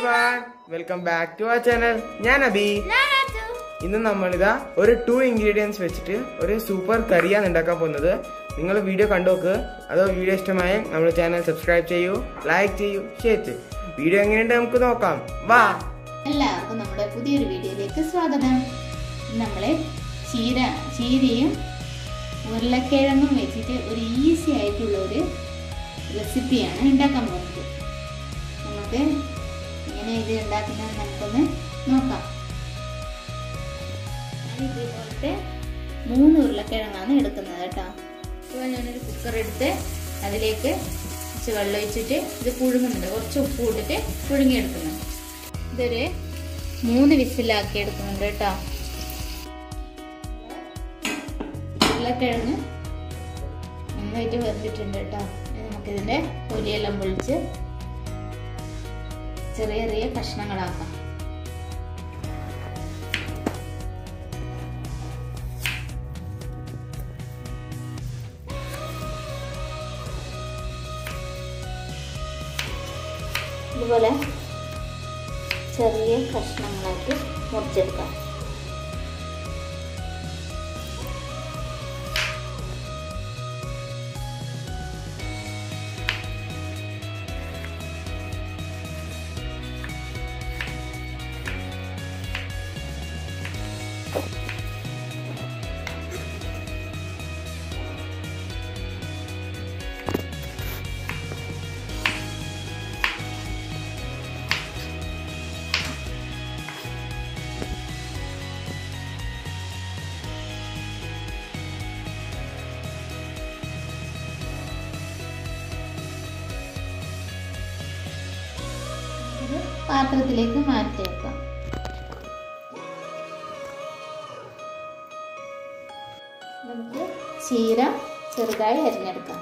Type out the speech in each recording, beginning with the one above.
Everyone welcome back to our channel ഞാൻ അബി ഇന്ന് നമ്മളിതാ ഒരു ടു ഇൻഗ്രീഡിയൻസ് വെച്ചിട്ട് ഒരു സൂപ്പർ കറിയാണ് ഉണ്ടാക്കാൻ പോകുന്നത് നിങ്ങൾ വീഡിയോ കണ്ടോക്ക് അതോ വീഡിയോ ഇഷ്ടമായ നമ്മുടെ ചാനൽ സബ്സ്ക്രൈബ് ചെയ്യൂ ലൈക്ക് ചെയ്യൂ ഷെയർ ചെയ്യൂ വീഡിയോ എങ്ങനെയുണ്ട് നമുക്ക് നോക്കാം വാ എല്ലാവർക്കും നമ്മുടെ പുതിയൊരു വീഡിയോയിലേക്ക് സ്വാഗതം നമ്മളെ ചീര ചീരയും ഉരുളക്കിഴങ്ങും വെച്ചിട്ട് ഒരു ഈസി ആയിട്ടുള്ള ഒരു റെസിപ്പിയാണ് ഉണ്ടാക്കാൻ പോകുന്നത് നമുക്ക് എങ്ങനെ ഇത് ഉണ്ടാക്കുന്നത് നമുക്കൊന്ന് നോക്കാം ഞാൻ ഇതുപോലത്തെ മൂന്ന് ഉരുളക്കിഴങ്ങാണ് എടുക്കുന്നത് കേട്ടോ ഇപ്പോൾ ഞാനൊരു കുക്കർ എടുത്ത് അതിലേക്ക് കുറച്ച് വെള്ളം ഒഴിച്ചിട്ട് ഇത് പുഴുങ്ങുന്നുണ്ട് കുറച്ച് ഉപ്പ് ഇട്ടിട്ട് പുഴുങ്ങിയെടുക്കുന്നുണ്ട് ഇതൊരു മൂന്ന് വിസിലാക്കി എടുക്കുന്നുണ്ട് കേട്ടോ ഉരുളക്കിഴങ്ങ് നന്നായിട്ട് വെന്തിട്ടുണ്ട് കേട്ടോ ഇനി നമുക്കിതിൻ്റെ തൊലിയെല്ലാം പൊളിച്ച് ചെറിയ ചെറിയ കഷ്ണങ്ങളാക്കാം ഇതുപോലെ ചെറിയ കഷ്ണങ്ങളാക്കി മുറിച്ചെടുക്കാം ഇത് പാത്രത്തിലേക്ക് മാറ്റി വെക്കാം നമുക്ക് ചീര ചെറുതായി അരിഞ്ഞെടുക്കാം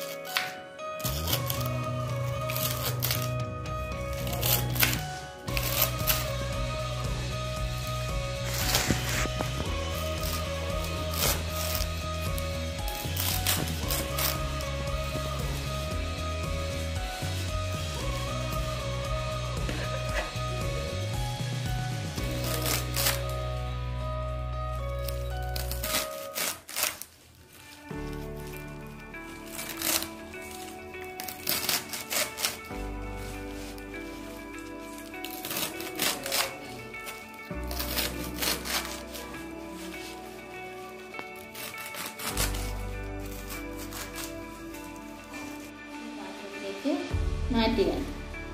പാത്രത്തിലേക്ക് മാറ്റി വേണം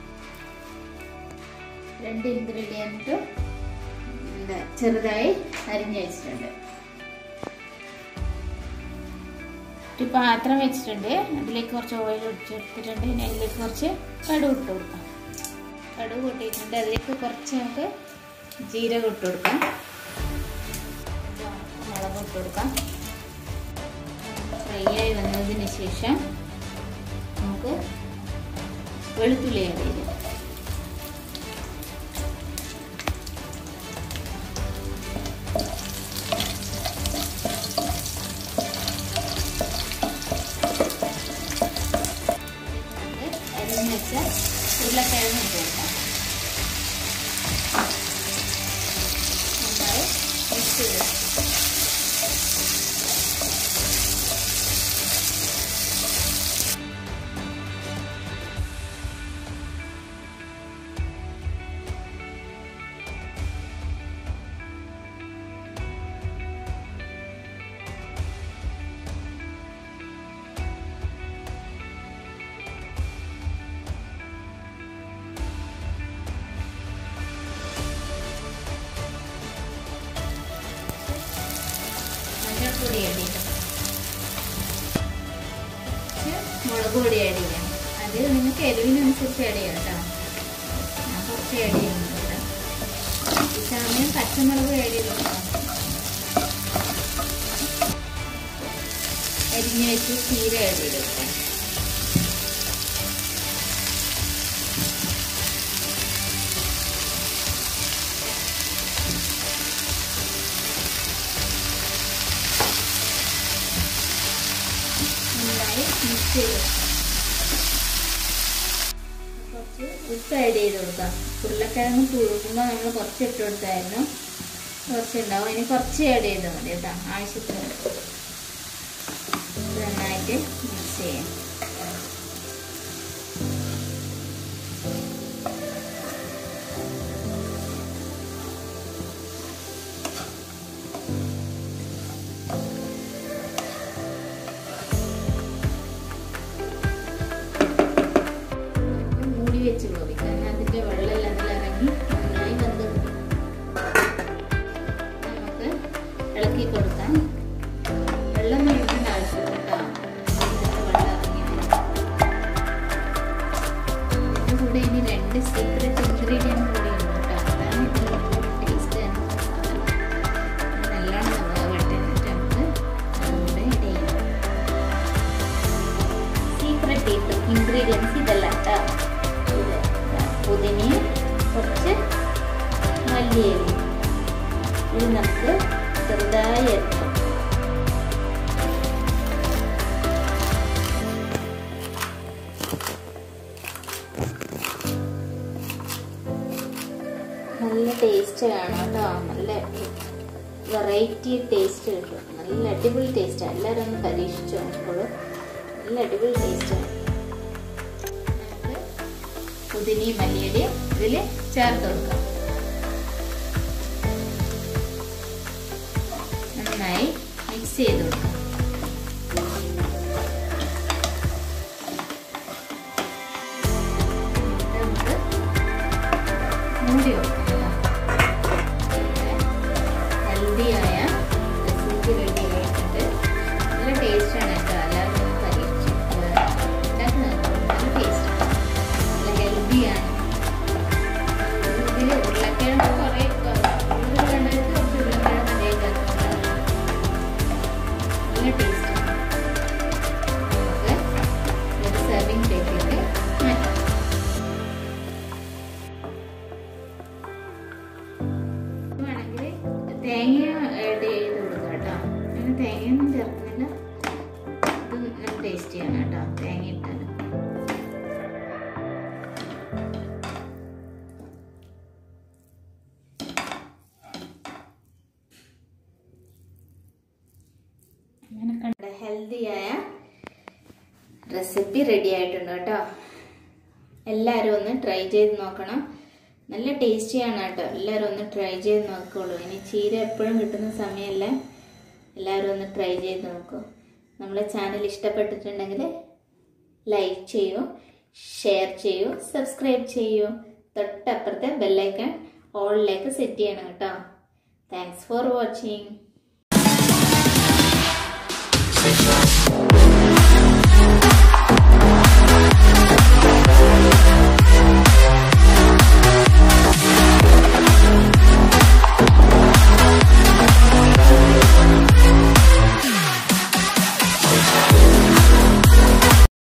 രണ്ട് ഇൻഗ്രീഡിയൻറ്റ് എന്താ ചെറുതായി അരിഞ്ഞു വെച്ചിട്ടുണ്ട് ഒരു പാത്രം വെച്ചിട്ടുണ്ട് അതിലേക്ക് കുറച്ച് ഓയിൽ ഒഴിച്ചെടുത്തിട്ടുണ്ട് ഇനി അതിലേക്ക് കുറച്ച് കടുക് ഇട്ട് കൊടുക്കാം കടുക് കൂട്ടിയിട്ടുണ്ട് അതിലേക്ക് കുറച്ച് നമുക്ക് ജീരകം ഇട്ട് കൊടുക്കാം മുളക് ഇട്ട് കൊടുക്കാം ഫ്രൈ ആയി വന്നതിന് ശേഷം നമുക്ക് വെളുത്തുള്ളി ആഡ് ചെയ്ത് അരിഞ്ഞ് വെച്ച ഉരുളക്കിഴങ്ങ് ഇട്ട് കൊടുക്കാം നന്നായി മിക്സ് ചെയ്ത് മഞ്ഞൾപ്പൊടി ആഡ് ചെയ്യാം കുറച്ച് മുളക് പൊടി ആഡ് ചെയ്യാം അത് നിങ്ങൾക്ക് എരിവിനനുസരിച്ച് ആഡ് ചെയ്യാം കേട്ടോ ഞാൻ കുറച്ച് ആഡ് ചെയ്യുന്നുണ്ട് കേട്ടോ ഈ സമയം പച്ചമുളക് ആഡ് ചെയ്ത് കൊടുക്കാം അരിഞ്ഞ് വെച്ച് ചീര ആഡ് ചെയ്ത് കൊടുക്കാം നന്നായി മിക്സ് ചെയ്ത് കുറച്ച് ഉപ്പ് ഇപ്പം ആഡ് ചെയ്ത് കൊടുക്കാം ഉരുളക്കിഴങ്ങ് പുഴുങ്ങുമ്പോൾ നമ്മൾ കുറച്ച് ഇട്ട് കൊടുത്തായിരുന്നു കുറച്ച് ഉണ്ടാവും അതിന് കുറച്ച് ആഡ് ചെയ്താൽ മതി കേട്ടോ ആവശ്യത്തിന് ഇത് നന്നായിട്ട് മിക്സ് ചെയ്യാം മൂടി വെച്ച് വേവിക്കാം അതിന്റെ വെള്ളമെല്ലാം അതിലിറങ്ങി നന്നായി വെന്ത് കിട്ടും നമുക്ക് ഇളക്കി കൊടുക്കാം വെള്ളം ഒഴിക്കേണ്ട ആവശ്യമില്ല കേട്ടോ ഇതിന്റെ വെള്ളം ഇറങ്ങി വരും. ഇതിന്റെ കൂടെ ഇനി രണ്ട് സീക്രട്ട് ഇൻഗ്രീഡിയൻറ്റ് കൂടി ഉണ്ട് കേട്ടോ അതാണ് ഇതിൽ ടേസ്റ്റ് നല്ലോണം വേവട്ടെ എന്നിട്ട് നമുക്ക് അതുകൂടെ ഇട ചെയ്യാം സീക്രട്ട് ഇൻഗ്രീഡിയൻസ് ഇതല്ല കേട്ടോ ഇത് പുതിനയും കുറച്ച് മല്ലിയിലും ഇത് നമുക്ക് ചെറുതായി എടുക്കാം നല്ല ടേസ്റ്റ് കാണാം കേട്ടോ നല്ല വെറൈറ്റി ടേസ്റ്റ് കിട്ടും നല്ല അടിപൊളി ടേസ്റ്റാണ് എല്ലാവരും ഒന്ന് പരീക്ഷിച്ച് നോക്കുള്ളൂ നല്ല അടിപൊളി ടേസ്റ്റാണ് നമുക്ക് പുതിനയും മല്ലിയുടെയും ഇതിൽ ചേർത്ത് കൊടുക്കാം നന്നായി മിക്സ് ചെയ്ത് കൊടുക്കാം നമുക്ക് മൂടി വെക്കാം ഹെൽത്തിയായ റെസിപ്പി റെഡി ആയിട്ടുണ്ട് നല്ല ടേസ്റ്റാണ് കേട്ടോ എല്ലാവരും ഒന്ന് പരീക്ഷിച്ച് ഉണ്ടാക്കി നോക്കണം നല്ല ടേസ്റ്റ് നല്ല ഹെൽത്തിയാണ് ഇതിൽ ഉരുളക്കിഴങ്ങ് കുറേ കൂടുതൽ വേണ്ടവർക്ക് കുറച്ച് ഉരുളക്കിഴങ്ങ് അതേ ചേർക്കാം നല്ല ടേസ്റ്റാണ് നമുക്ക് ഒരു സെർവിങ് പ്ലേറ്റിലേക്ക് മാറ്റാം വേണമെങ്കിൽ തേങ്ങ ആഡ് ചെയ്ത് കൊടുക്കാം കേട്ടോ അങ്ങനെ തേങ്ങയൊന്നും ചേർക്കുന്നില്ല ഇത് നല്ല ടേസ്റ്റിയാണ് കേട്ടോ തേങ്ങ ഇട്ടാൽ അങ്ങനെ കണ്ട ഹെൽത്തിയായ റെസിപ്പി റെഡി ആയിട്ടുണ്ട് കേട്ടോ എല്ലാവരും ഒന്ന് ട്രൈ ചെയ്ത് നോക്കണം നല്ല ടേസ്റ്റിയാണ് കേട്ടോ എല്ലാവരും ഒന്ന് ട്രൈ ചെയ്ത് നോക്കുള്ളൂ ഇനി ചീര എപ്പോഴും കിട്ടുന്ന സമയമല്ല എല്ലാവരും ഒന്ന് ട്രൈ ചെയ്ത് നോക്കൂ നമ്മളെ ചാനൽ ഇഷ്ടപ്പെട്ടിട്ടുണ്ടെങ്കിൽ ലൈക്ക് ചെയ്യൂ ഷെയർ ചെയ്യൂ സബ്സ്ക്രൈബ് ചെയ്യൂ തൊട്ടപ്പുറത്തെ ബെല്ലൈക്കൺ ഓളിലേക്ക് സെറ്റ് ചെയ്യണം കേട്ടോ താങ്ക്സ് ഫോർ വാച്ചിങ്